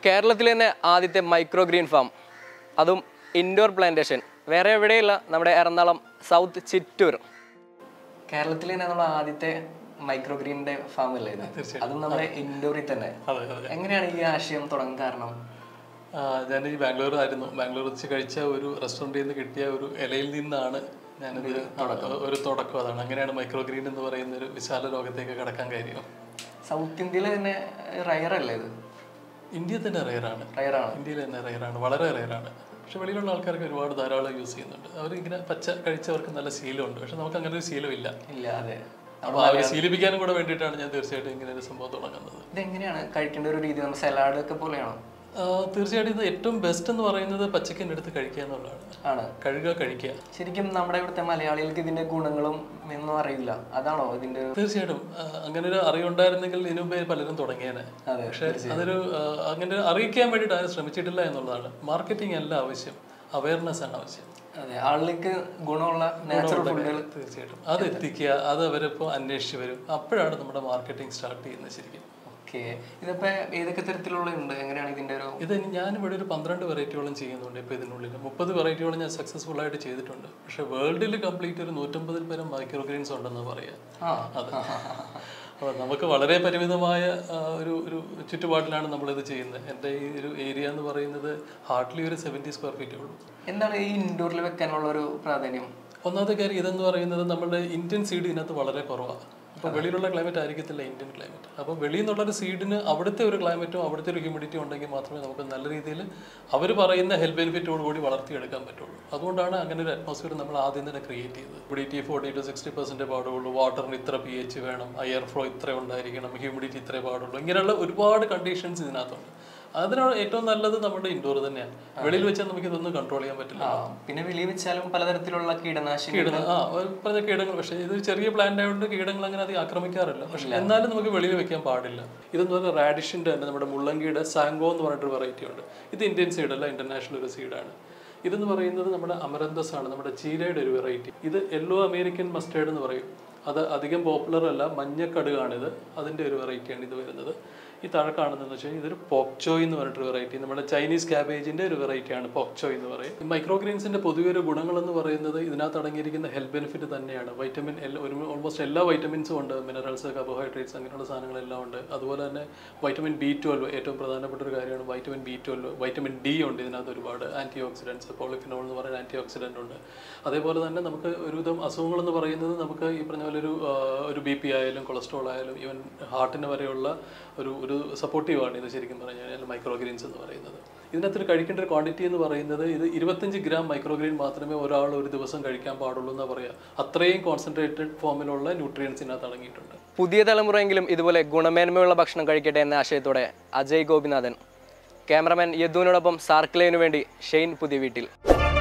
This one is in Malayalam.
കേരളത്തിൽ തന്നെ ആദ്യത്തെ മൈക്രോ ഗ്രീൻ ഫാം അതും ഇൻഡോർ പ്ലാന്റേഷൻ വേറെ എവിടെയില്ല നമ്മുടെ എറണാകുളം സൗത്ത് ചിറ്റൂർ കേരളത്തിൽ തന്നെ നമ്മൾ ആദ്യത്തെ മൈക്രോ ഗ്രീനിന്റെ ഫാം അല്ലേ ഇത് അതും നമ്മുടെ ഇൻഡോറിൽ തന്നെ അതെ അതെ എങ്ങനെയാണ് ഈ ആശയം തുടങ്ങാൻ കാരണം ആ, ഞാൻ ഈ ബാംഗ്ലൂരായിരുന്നു ബാംഗ്ലൂർ വെച്ച് കഴിച്ച ഒരു റെസ്റ്റോറൻറ്റിൽ നിന്ന് കിട്ടിയ ഒരു ഇലയിൽ നിന്നാണ് ഞാനിത് ഒരു തുടക്കം അതാണ് അങ്ങനെയാണ് മൈക്രോ ഗ്രീൻ എന്ന് പറയുന്ന ഒരു വിശാല ലോകത്തേക്ക് കടക്കാൻ കാര്യം സൗത്ത് ഇന്ത്യയിൽ തന്നെ റയർ അല്ലേ ഇത് ഇന്ത്യയിൽ തന്നെ റയറാണ് റയറാണ് ഇന്ത്യയിൽ തന്നെ റയറാണ് വളരെ റയറാണ് പക്ഷെ വെളിയിലുള്ള ആൾക്കാർക്ക് ഒരുപാട് ധാരാളം യൂസ് ചെയ്യുന്നുണ്ട് അവർ ഇങ്ങനെ പച്ച കഴിച്ചവർക്ക് നല്ല ശീലമുണ്ട് പക്ഷെ നമുക്ക് അങ്ങനെ ഒരു ശീലമില്ല ഇല്ല അതെ അപ്പോൾ അവരെ ശീലിപ്പിക്കാനും കൂടെ വേണ്ടിയിട്ടാണ് ഞാൻ തീർച്ചയായിട്ടും ഇങ്ങനെ ഒരു സംഭവം തുടങ്ങുന്നത് ഇതെങ്ങനെയാണ് കഴിക്കേണ്ട ഒരു രീതി നമ്മൾ സലാഡ് ഒക്കെ പോലെയാണോ ആ, തീർച്ചയായിട്ടും ഇത് ഏറ്റവും ബെസ്റ്റ് എന്ന് പറയുന്നത് പച്ചക്കൻ്റെ അടുത്ത് കഴിക്കുക എന്നുള്ളതാണ് ആണ് കഴുകുക കഴിക്കുക ശരിക്കും നമ്മുടെ ഇവിടുത്തെ മലയാളികൾക്ക് ഇതിന്റെ ഗുണങ്ങളും ഒന്നും അറിയില്ല അതാണോ ഇതിന്റെ ഒരു- തീർച്ചയായിട്ടും ആ, അങ്ങനെ ഒരു അറിവുണ്ടായിരുന്നെങ്കിൽ ഇതിനു മുമ്പേ പലരും തുടങ്ങിയേനെ അതെ പക്ഷെ അതൊരു ആ, അങ്ങനെ അറിയിക്കാൻ വേണ്ടിയിട്ട് ആരും ശ്രമിച്ചിട്ടില്ല എന്നുള്ളതാണ് മാർക്കറ്റിംഗ് അല്ല ആവശ്യം അവയർനെസ് ആണ് ആവശ്യം അതെ ആളുകൾക്ക് ഗുണമുള്ള നാച്ചുറൽ ഫുഡുകൾ തീർച്ചയായിട്ടും അത് എത്തിക്കുക അത് അവരിപ്പോൾ അന്വേഷിച്ച് വരും അപ്പോഴാണ് നമ്മുടെ മാർക്കറ്റിംഗ് സ്റ്റാർട്ട് ചെയ്യുന്നത് ശരിക്കും ഓക്കെ ഇതിപ്പോ ഏതൊക്കെ തരത്തിലുള്ള ഉണ്ട് എങ്ങനെയാണ് ഇതിന്റെ ഒരു ഇത് ഞാനിവിടെ ഒരു പന്ത്രണ്ട് വെറൈറ്റിയോളം ചെയ്യുന്നുണ്ട് ഇപ്പോൾ ഇതിനുള്ളിൽ മുപ്പത് വെറൈറ്റിയോളം ഞാൻ സക്സസ്ഫുൾ ആയിട്ട് ചെയ്തിട്ടുണ്ട് പക്ഷേ വേൾഡിൽ കംപ്ലീറ്റ് ഒരു നൂറ്റമ്പതിൽ പരം മൈക്രോഗ്രീൻസ് ഉണ്ടെന്ന് പറയാം ആ അതെ അപ്പോൾ നമുക്ക് വളരെ പരിമിതമായ ആ, ഒരു ഒരു ചുറ്റുപാടിലാണ് നമ്മളിത് ചെയ്യുന്നത് എൻ്റെ ഈ ഒരു ഏരിയ എന്ന് പറയുന്നത് ഹാർഡ്ലി ഒരു സെവൻറ്റി സ്ക്വയർ ഫീറ്റേ ഉള്ളൂ എന്താണ് ഈ ഇൻഡോറിൽ വെക്കാനുള്ള ഒരു പ്രാധാന്യം ഒന്നാമത്തെ കാര്യം ഇതെന്ന് പറയുന്നത് നമ്മുടെ ഇന്ത്യൻ സീഡ് ഇതിനകത്ത് വളരെ കുറവാണ് അപ്പോൾ വെളിയിലുള്ള ക്ലൈമറ്റ് ആയിരിക്കത്തില്ല ഇന്ത്യൻ ക്ലൈമറ്റ് അപ്പോൾ വെളിയിൽ നിന്നുള്ളൊരു സീഡിന് അവിടുത്തെ ഒരു ക്ലൈമറ്റും അവിടുത്തെ ഒരു ഹ്യൂമിഡിറ്റി ഉണ്ടെങ്കിൽ മാത്രമേ നമുക്ക് നല്ല രീതിയിൽ അവർ പറയുന്ന ഹെൽത്ത് ബെനിഫിറ്റോട് കൂടി വളർത്തിയെടുക്കാൻ പറ്റുള്ളൂ അതുകൊണ്ടാണ് അങ്ങനെ ഒരു അറ്റ്മോസ്ഫിയർ നമ്മൾ ആദ്യം തന്നെ ക്രിയേറ്റ് ചെയ്തത് humidity forty to sixty percent പാടുള്ളൂ വാട്ടറിന് ഇത്ര പി എച്ച് വേണം എയർ ഫ്ലോ ഇത്ര ഉണ്ടായിരിക്കണം ഹ്യൂമിഡിറ്റി ഇത്രേ പാടുള്ളൂ ഇങ്ങനെയുള്ള ഒരുപാട് കണ്ടീഷൻസ് ഇതിനകത്തുണ്ട് അതിനാണ് ഏറ്റവും നല്ലത് നമ്മുടെ ഇൻഡോർ തന്നെയാണ് വെളിയിൽ വെച്ചാൽ നമുക്ക് ഇതൊന്നും കൺട്രോൾ ചെയ്യാൻ പറ്റില്ല ആ പിന്നെ വെളിയിൽ വെച്ചാലും പലതരത്തിലുള്ള കീടനാശിനി കീടങ്ങൾ ആ ഒരു പറഞ്ഞ കീടങ്ങൾ പക്ഷേ ഇത് ചെറിയ പ്ലാന്റ് ആയതുകൊണ്ട് കീടങ്ങൾ അങ്ങനെ അധികം ആക്രമിക്കാറില്ല പക്ഷെ എന്നാലും നമുക്ക് വെളിയിൽ വെക്കാൻ പാടില്ല ഇതെന്ന് പറഞ്ഞാൽ റാഡിഷിന്റെ തന്നെ നമ്മുടെ മുള്ളങ്കിയുടെ സാങ്കോ എന്ന് പറഞ്ഞിട്ടൊരു വെറൈറ്റി ഉണ്ട് ഇത് ഇന്ത്യൻ സീഡ് അല്ല ഇന്റർനാഷണൽ ഒരു സീഡാണ് ഇതെന്ന് പറയുന്നത് നമ്മുടെ അമരന്തസ് ആണ് നമ്മുടെ ചീരയുടെ ഒരു വെറൈറ്റി ഇത് യെല്ലോ അമേരിക്കൻ മസ്റ്റേർഡ് എന്ന് പറയും അത് അധികം പോപ്പുലർ അല്ല മഞ്ഞക്കടുകാണിത് അതിൻ്റെ ഒരു വെറൈറ്റിയാണ് ഇത് വരുന്നത് ഈ താഴെ കാണുന്നതെന്ന് വെച്ചാൽ ഇതൊരു പോക്ചോയ് എന്ന് പറഞ്ഞിട്ടൊരു വെറൈറ്റി നമ്മുടെ ചൈനീസ് ക്യാബേജിന്റെ ഒരു വെറൈറ്റിയാണ് പോക്ചോയ് എന്ന് പറയും ഈ മൈക്രോ ഗ്രീൻസിന്റെ പൊതുവെ ഒരു ഗുണങ്ങൾ എന്ന് പറയുന്നത് ഇതിനകത്ത് അടങ്ങിയിരിക്കുന്ന ഹെൽത്ത് ബെനിഫിറ്റ് തന്നെയാണ് വൈറ്റമിൻ എൽ ഒരു ഓൾമോസ്റ്റ് എല്ലാ വൈറ്റമിൻസും ഉണ്ട് മിനറൽസ് കാർബോഹൈഡ്രേറ്റ്സ് അങ്ങനെയുള്ള സാധനങ്ങളെല്ലാം ഉണ്ട് അതുപോലെ തന്നെ വൈറ്റമിൻ ബി ട്വൽവ് ഏറ്റവും പ്രധാനപ്പെട്ട ഒരു കാര്യമാണ് vitamin B twelve vitamin D ഉണ്ട് ഇതിനകത്ത് ഒരുപാട് ആന്റി ഓക്സിഡൻസ് പോളിഫിനോൾ എന്ന് പറയുന്ന ആന്റി ഓക്സിഡന്റ് ഉണ്ട് അതേപോലെ തന്നെ നമുക്ക് ഒരുവിധം അസുഖങ്ങൾ എന്ന് പറയുന്നത് നമുക്ക് ഈ പറഞ്ഞ പോലെ ഒരു ആ, ഒരു ബി പി ആയാലും കൊളസ്ട്രോൾ ആയാലും ഈവൻ ഹാർട്ടിന് വരെയുള്ള ഒരു ഒരു സപ്പോർട്ടീവാണ് ഇത് ശരിക്കും പറഞ്ഞു കഴിഞ്ഞാൽ മൈക്രോഗ്രീൻസ് എന്ന് പറയുന്നത് ഇതിനകത്ത് കഴിക്കേണ്ട ഒരു ക്വാണ്ടിറ്റി എന്ന് പറയുന്നത് ഇത് ഇരുപത്തഞ്ച് ഗ്രാം മൈക്രോഗ്രീൻ മാത്രമേ ഒരാൾ ഒരു ദിവസം കഴിക്കാൻ പാടുള്ളൂ എന്ന് പറയാം അത്രയും കോൺസെൻട്രേറ്റഡ് ഫോമിലുള്ള ന്യൂട്രിയൻസ് ഇതിനകത്ത് അടങ്ങിയിട്ടുണ്ട് പുതിയ തലമുറയെങ്കിലും ഇതുപോലെ ഗുണമേന്മയുള്ള ഭക്ഷണം കഴിക്കട്ടെ എന്ന ആശയത്തോടെ അജയ് ഗോപിനാഥൻ ക്യാമറമാൻ യദുവിനോടൊപ്പം സാർക്ലേവിനു വേണ്ടി ഷെയ്ൻ പുതിയ വീട്ടിൽ